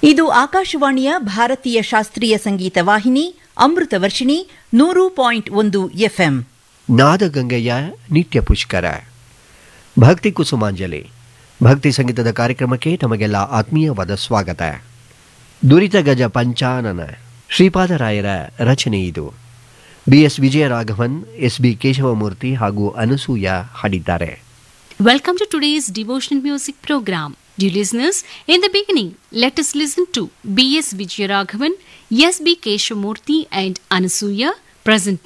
ಇದು ಆಕಾಶವಾಣಿಯ ಭಾರತೀಯ ಶಾಸ್ತ್ರೀಯ ಸಂಗೀತ ವಾಹಿನಿ ಅಮೃತ ವರ್ಷಿಣಿ ನೂರು ಪಾಯಿಂಟ್ ಒಂದು ಎಫ್ಎಂ ನಾದಗಂಗೆಯ ನಿತ್ಯ ಪುಷ್ಕರ ಭಕ್ತಿ ಕುಸುಮಾಂಜಲಿ ಭಕ್ತಿ ಸಂಗೀತದ ಕಾರ್ಯಕ್ರಮಕ್ಕೆ ತಮಗೆಲ್ಲ ಆತ್ಮೀಯವಾದ ಸ್ವಾಗತ ದುರಿತ ಗಜ ಪಂಚಾನನ ಶ್ರೀಪಾದರಾಯರ ರಚನೆ ಇದು B S Vijayaraghavan S B Keshavamurthy ಹಾಗೂ ಅನಸೂಯ ಹಾಡಿದ್ದಾರೆ Welcome to today's devotional music program. Dear listeners, in the beginning, let us listen to B.S. Vijayaraghavan, S.B. Keshamurthy and Anasuya present